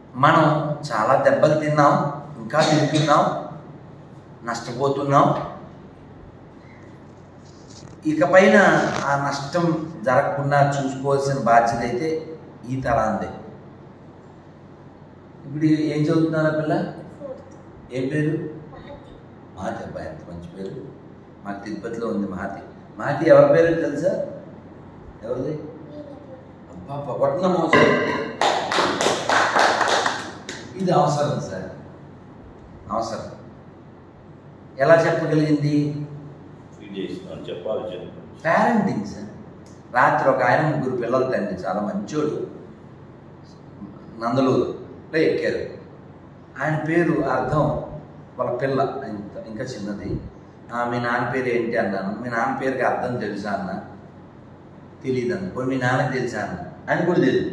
మనం చాలా దెబ్బలు తిన్నాం ఇంకా తింటున్నాం నష్టపోతున్నాం ఇకపైన ఆ నష్టం జరగకుండా చూసుకోవాల్సిన బాధ్యత అయితే ఈ తరాందే ఇప్పుడు ఏం చదువుతున్నారా పిల్ల ఏం పేరు మహతి అబ్బాయి ఎంత మంచి పేరు మాకు తిరుపతిలో ఉంది మహతి మహతి ఎవరి పేరు తెలుసా ఎవరిది అబ్బా పొగట్నం అవసరం ఇది అవసరం సార్ అవసరం ఎలా చెప్పగలిగింది ఫీడ్ చేస్తున్నాను చెప్పాలి చెప్పు పేరెంటింగ్ సార్ రాత్రి ఒక ఆయన ముగ్గురు పిల్లలు తండ్రి చాలా మంచోడు నందలూరులో ఎక్కారు ఆయన పేరు అర్థం వాళ్ళ పిల్ల ఇంత ఇంకా చిన్నది "ఆ, మీ నాన్న పేరు ఏంటి అన్నాను మీ నాన్న పేరుకి అర్థం తెలుసా అన్న తెలియదు అన్న పోనీ మీ నాన్నకి తెలుసా అన్న ఆయన కూడా తెలియదు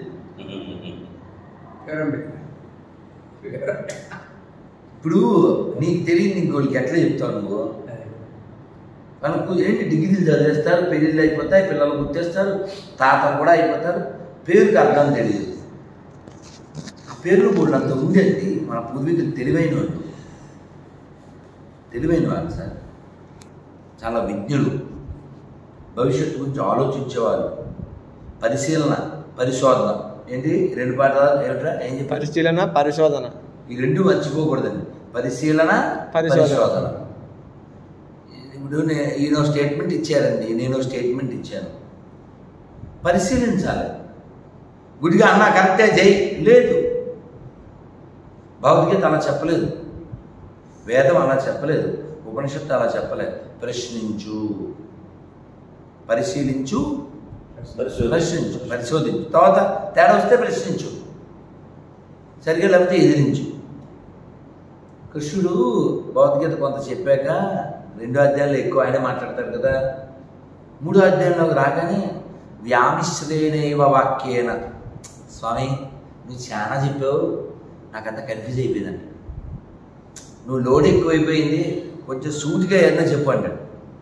ఇప్పుడు నీకు తెలియదు ఇంకోళ్ళకి ఎట్లా చెప్తావు నువ్వు వాళ్ళకు ఏంటి డిగ్రీలు చదివేస్తారు పెళ్ళిళ్ళు అయిపోతాయి పిల్లలు గుర్తేస్తారు తాతలు కూడా అయిపోతారు పేరుకి అర్థం తెలియదు ఆ పేర్లు కూడా అంత ఉండేది మన పూర్వీకులు తెలివైన వాళ్ళు తెలివైన వాళ్ళు సార్ చాలా విజ్ఞులు భవిష్యత్తు గురించి ఆలోచించేవాళ్ళు పరిశీలన పరిశోధన ఏంటి రెండు పాఠాలు ఏమిట్రా ఏం చెప్పారు పరిశీలన పరిశోధన ఈ రెండు మర్చిపోకూడదండి పరిశీలన పరిశోధన. పరిశోధన ఇప్పుడు నే- ఈయన స్టేట్మెంట్ ఇచ్చారండి నేను స్టేట్మెంట్ ఇచ్చాను పరిశీలించాలి గుడిగా అన్నా కరెక్టే జై లేదు భగవద్గీత అలా చెప్పలేదు వేదం అలా చెప్పలేదు ఉపనిషత్తు అలా చెప్పలేదు ప్రశ్నించు పరిశీలించు ప్రశ్నించు పరిశోధించు తర్వాత తేడా వస్తే ప్రశ్నించు సరిగ్గా లేకపోతే ఎదిరించు కృష్ణుడు భగవద్గీత కొంత చెప్పాక రెండో అధ్యాయంలో ఎక్కువ ఆయనే మాట్లాడతాడు కదా మూడో అధ్యాయంలోకి రాగానే వ్యామిశ్రేణైవ వాక్యేన స్వామి నువ్వు చాలా చెప్పావు నాకు అంత కన్ఫ్యూజ్ అయిపోయిందండి నువ్వు లోడ్ ఎక్కువైపోయింది కొంచెం సూటిగా ఏదన్నా చెప్పు అంటాడు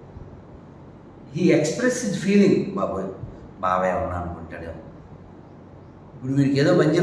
ఈ ఎక్స్ప్రెస్ ఇస్ ఫీలింగ్ బాబోయ్ బాగా ఏమన్నా అనుకుంటాడేమో ఇప్పుడు వీడికి ఏదో మంచి